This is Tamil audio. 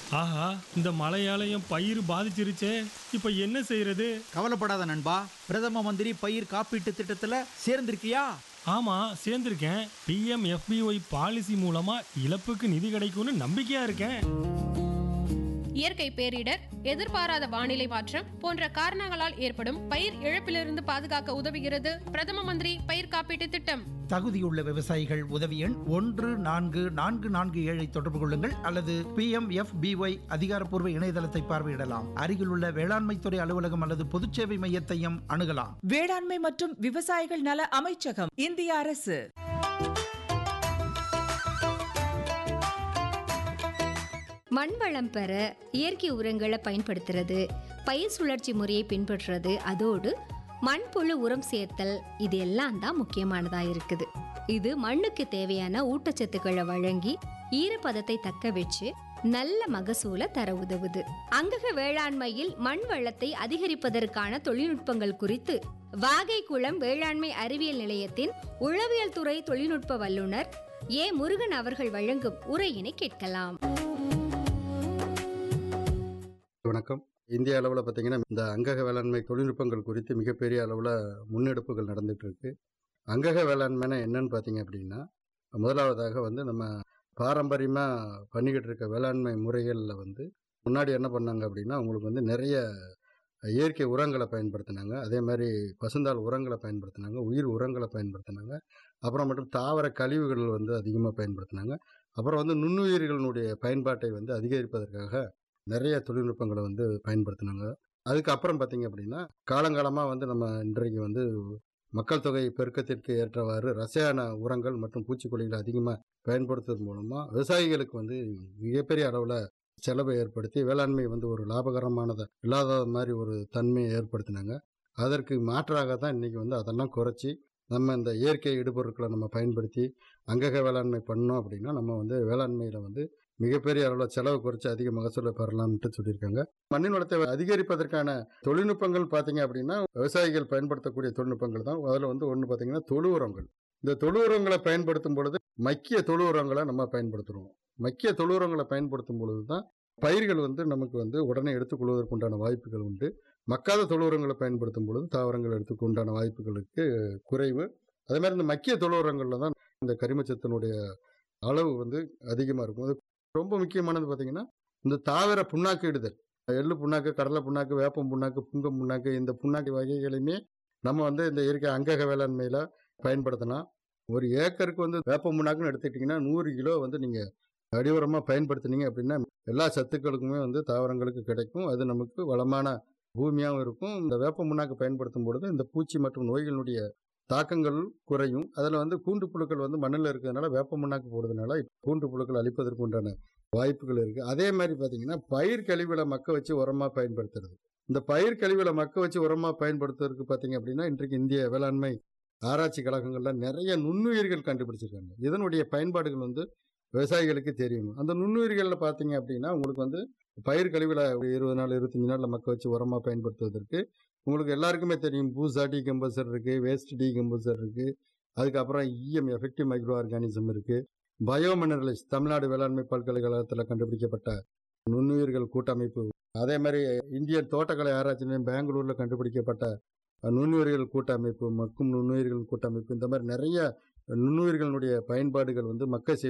ஆஹா இந்த மழையால என் பயிர் பாதிச்சிருச்சே இப்போ என்ன செய்யறது கவலைப்படாத நண்பா பிரதம மந்திரி பயிர் காப்பீட்டு திட்டத்துல சேர்ந்திருக்கியா ஆமா சேர்ந்திருக்கேன் பிஎம் எஃபிஒய் பாலிசி மூலமா இழப்புக்கு நிதி கிடைக்கும்னு நம்பிக்கையா இருக்கேன் இயற்கை பேரிடர் எதிர்பாராத வானிலை மாற்றம் போன்ற காரணங்களால் ஏற்படும் பயிர் இழப்பிலிருந்து பாதுகாக்க உதவுகிறது பிரதம மந்திரி பயிர் காப்பீட்டு திட்டம் தகுதியுள்ள விவசாயிகள் உதவி எண் ஒன்று நான்கு நான்கு நான்கு ஏழை தொடர்பு கொள்ளுங்கள் அல்லது பி எம் எஃப் பிஒய் அதிகாரப்பூர்வ இணையதளத்தை பார்வையிடலாம் அருகிலுள்ள வேளாண்மைத்துறை அலுவலகம் அல்லது பொதுச்சேவை மையத்தையும் அணுகலாம் வேளாண்மை மற்றும் விவசாயிகள் நல அமைச்சகம் இந்திய அரசு மண் வளம் பெற இயற்கை உரங்களை பயன்படுத்துறது பயிர் சுழற்சி முறையை பின்பற்றுறது அதோடு மண்புழு உரம் சேர்த்தல் இது எல்லாம் தான் முக்கியமானதா இருக்குது இது மண்ணுக்கு தேவையான ஊட்டச்சத்துக்களை வழங்கி ஈரப்பதத்தை தக்க வச்சு நல்ல மகசூலை தர உதவுது அங்கக வேளாண்மையில் மண் வளத்தை அதிகரிப்பதற்கான தொழில்நுட்பங்கள் குறித்து வாகைக்குளம் வேளாண்மை அறிவியல் நிலையத்தின் உளவியல் துறை தொழில்நுட்ப வல்லுநர் ஏ முருகன் அவர்கள் வழங்கும் உரையினை கேட்கலாம் வணக்கம் இந்திய அளவில் பார்த்தீங்கன்னா இந்த அங்கக வேளாண்மை தொழில்நுட்பங்கள் குறித்து மிகப்பெரிய அளவில் முன்னெடுப்புகள் நடந்துட்டு இருக்கு அங்கக வேளாண்மைனா என்னன்னு பார்த்தீங்க அப்படின்னா முதலாவதாக வந்து நம்ம பாரம்பரியமாக பண்ணிக்கிட்டு இருக்க வேளாண்மை முறைகளில் வந்து முன்னாடி என்ன பண்ணாங்க அப்படின்னா அவங்களுக்கு வந்து நிறைய இயற்கை உரங்களை பயன்படுத்தினாங்க அதே மாதிரி பசுந்தாள் உரங்களை பயன்படுத்தினாங்க உயிர் உரங்களை பயன்படுத்தினாங்க அப்புறம் மட்டும் தாவர கழிவுகள் வந்து அதிகமாக பயன்படுத்தினாங்க அப்புறம் வந்து நுண்ணுயிர்களுடைய பயன்பாட்டை வந்து அதிகரிப்பதற்காக நிறைய தொழில்நுட்பங்களை வந்து பயன்படுத்தினாங்க அதுக்கப்புறம் பார்த்தீங்க அப்படின்னா காலங்காலமாக வந்து நம்ம இன்றைக்கு வந்து மக்கள் தொகை பெருக்கத்திற்கு ஏற்றவாறு ரசாயன உரங்கள் மற்றும் பூச்சிக்கொல்லிகளை அதிகமாக பயன்படுத்துவதன் மூலமாக விவசாயிகளுக்கு வந்து மிகப்பெரிய அளவில் செலவை ஏற்படுத்தி வேளாண்மை வந்து ஒரு லாபகரமானதை இல்லாத மாதிரி ஒரு தன்மையை ஏற்படுத்தினாங்க அதற்கு மாற்றாக தான் இன்றைக்கி வந்து அதெல்லாம் குறைச்சி நம்ம இந்த இயற்கை இடுபொருட்களை நம்ம பயன்படுத்தி அங்கக வேளாண்மை பண்ணோம் அப்படின்னா நம்ம வந்து வேளாண்மையில் வந்து மிகப்பெரிய அளவில் செலவு குறைச்சி அதிக மகசூலை பெறலாம்ட்டு சொல்லியிருக்காங்க மண்ணின் வளத்தை அதிகரிப்பதற்கான தொழில்நுட்பங்கள் பார்த்தீங்க அப்படின்னா விவசாயிகள் பயன்படுத்தக்கூடிய தொழில்நுட்பங்கள் தான் அதில் வந்து ஒன்று பார்த்தீங்கன்னா தொழு உரங்கள் இந்த தொழு உரங்களை பயன்படுத்தும் பொழுது மக்கிய தொழு உரங்களை நம்ம பயன்படுத்துகிறோம் மக்கிய தொழு உரங்களை பயன்படுத்தும் பொழுது தான் பயிர்கள் வந்து நமக்கு வந்து உடனே எடுத்துக்கொள்வதற்கு உண்டான வாய்ப்புகள் உண்டு மக்காத தொழு உரங்களை பயன்படுத்தும் பொழுது தாவரங்கள் எடுத்துக்கு உண்டான வாய்ப்புகளுக்கு குறைவு அதே மாதிரி இந்த மக்கிய தொழு உரங்களில் தான் இந்த கரிமச்சத்தினுடைய அளவு வந்து அதிகமாக இருக்கும் அது ரொம்ப முக்கியமானது பார்த்தீங்கன்னா இந்த தாவர புண்ணாக்கு இடுதல் எள்ளு புண்ணாக்கு கடலை புண்ணாக்கு வேப்பம் புண்ணாக்கு புங்கம் புண்ணாக்கு இந்த புண்ணாக்கு வகைகளையுமே நம்ம வந்து இந்த இயற்கை அங்கக வேளாண்மையில் பயன்படுத்தலாம் ஒரு ஏக்கருக்கு வந்து வேப்பம் புண்ணாக்குன்னு எடுத்துக்கிட்டிங்கன்னா நூறு கிலோ வந்து நீங்கள் அடியுரமாக பயன்படுத்துனீங்க அப்படின்னா எல்லா சத்துக்களுக்குமே வந்து தாவரங்களுக்கு கிடைக்கும் அது நமக்கு வளமான பூமியாகவும் இருக்கும் இந்த வேப்ப புண்ணாக்கு பயன்படுத்தும் பொழுது இந்த பூச்சி மற்றும் நோய்களுடைய தாக்கங்கள் குறையும் அதில் வந்து கூண்டு புழுக்கள் வந்து மண்ணில் இருக்கிறதுனால வேப்ப மண்ணாக்கு போடுறதுனால கூண்டு புழுக்கள் அழிப்பதற்கு உண்டான வாய்ப்புகள் இருக்குது அதே மாதிரி பார்த்தீங்கன்னா பயிர் கழிவுகளை மக்க வச்சு உரமாக பயன்படுத்துறது இந்த பயிர் கழிவுகளை மக்க வச்சு உரமாக பயன்படுத்துறதுக்கு பார்த்தீங்க அப்படின்னா இன்றைக்கு இந்திய வேளாண்மை ஆராய்ச்சி கழகங்கள்ல நிறைய நுண்ணுயிர்கள் கண்டுபிடிச்சிருக்காங்க இதனுடைய பயன்பாடுகள் வந்து விவசாயிகளுக்கு தெரியும் அந்த நுண்ணுயிர்களில் பார்த்தீங்க அப்படின்னா உங்களுக்கு வந்து பயிர் கழிவுகளை ஒரு இருபது நாள் இருபத்தஞ்சி நாளில் மக்க வச்சு உரமாக பயன்படுத்துவதற்கு உங்களுக்கு எல்லாருக்குமே தெரியும் பூசா டி கம்போசர் இருக்குது வேஸ்ட் டி கம்போசர் இருக்குது அதுக்கப்புறம் இஎம் எஃபெக்டிவ் மைக்ரோ ஆர்கானிசம் இருக்குது பயோமினரலிஸ் தமிழ்நாடு வேளாண்மை பல்கலைக்கழகத்தில் கண்டுபிடிக்கப்பட்ட நுண்ணுயிர்கள் கூட்டமைப்பு அதே மாதிரி இந்தியன் தோட்டக்கலை ஆராய்ச்சி நிலையம் பெங்களூரில் கண்டுபிடிக்கப்பட்ட நுண்ணுயிர்கள் கூட்டமைப்பு மக்கும் நுண்ணுயிர்கள் கூட்டமைப்பு இந்த மாதிரி நிறைய நுண்ணுயிர்களுடைய பயன்பாடுகள் வந்து மக்க